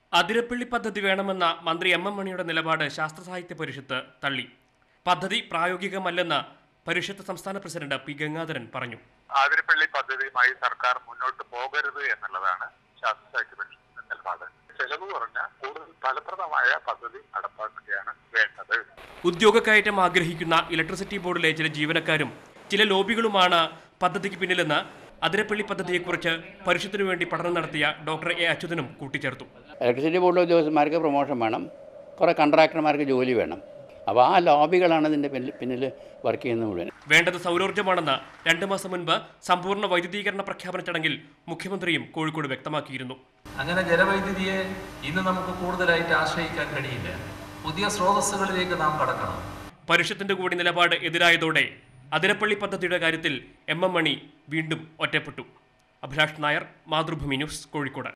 അതിരപ്പള്ളി പദ്ധതി വേണമെന്ന മന്ത്രി എം എം മണിയുടെ നിലപാട് ശാസ്ത്ര സാഹിത്യ പരിഷത്ത് തള്ളി പദ്ധതി പ്രായോഗികമല്ലെന്ന് പരിഷത്ത് സംസ്ഥാന പ്രസിഡന്റ് പി ഗംഗാധരൻ പറഞ്ഞു ആതിരപ്പള്ളി പദ്ധതിയുമായി സർക്കാർ മുന്നോട്ട് പോകരുത് എന്നുള്ളതാണ് ശാസ്ത്ര സാഹിത്യ പരിഷത്തിന്റെ നിലപാട് ചെലവ് കുറഞ്ഞ കൂടുതൽ ഫലപ്രദമായ പദ്ധതി നടപ്പാക്കുകയാണ് വേണ്ടത് ഉദ്യോഗ കയറ്റം ആഗ്രഹിക്കുന്ന ഇലക്ട്രിസിറ്റി ബോർഡിലെ ചില ജീവനക്കാരും ചില ലോബികളുമാണ് പദ്ധതിക്ക് പിന്നിലെന്ന് അതിരപ്പള്ളി പദ്ധതിയെക്കുറിച്ച് പരിഷത്തിനു വേണ്ടി പഠനം നടത്തിയ ഡോക്ടർ എ അച്യുതനും കൂട്ടിച്ചേർത്തു ഇലക്ട്രിസിറ്റി ബോർഡിലെ ഉദ്യോഗസ്ഥന്മാർക്ക് പ്രൊമോഷൻ വേണം കുറേ കോൺട്രാക്ടർമാർക്ക് ജോലി വേണം അപ്പോൾ ആ ലോബികളാണ് ഇതിൻ്റെ പിന്നിൽ പിന്നിൽ വർക്ക് ചെയ്യുന്നത് മുഴുവൻ വേണ്ടത് സൗരോർജ്ജമാണെന്ന് രണ്ടു മാസം മുൻപ് സമ്പൂർണ്ണ വൈദ്യുതീകരണ പ്രഖ്യാപന ചടങ്ങിൽ മുഖ്യമന്ത്രിയും കോഴിക്കോട് വ്യക്തമാക്കിയിരുന്നു അങ്ങനെ ജലവൈദ്യുതിയെ ഇന്ന് നമുക്ക് കൂടുതലായിട്ട് ആശ്രയിക്കാൻ കഴിയില്ല പുതിയ സ്രോതസ്സുകളിലേക്ക് നാം കടക്കണം പരിഷത്തിന്റെ കൂടി നിലപാട് എതിരായതോടെ അതിരപ്പള്ളി പദ്ധതിയുടെ കാര്യത്തിൽ എം എം മണി വീണ്ടും ഒറ്റപ്പെട്ടു അഭിലാഷ് നായർ മാതൃഭൂമി ന്യൂസ് കോഴിക്കോട്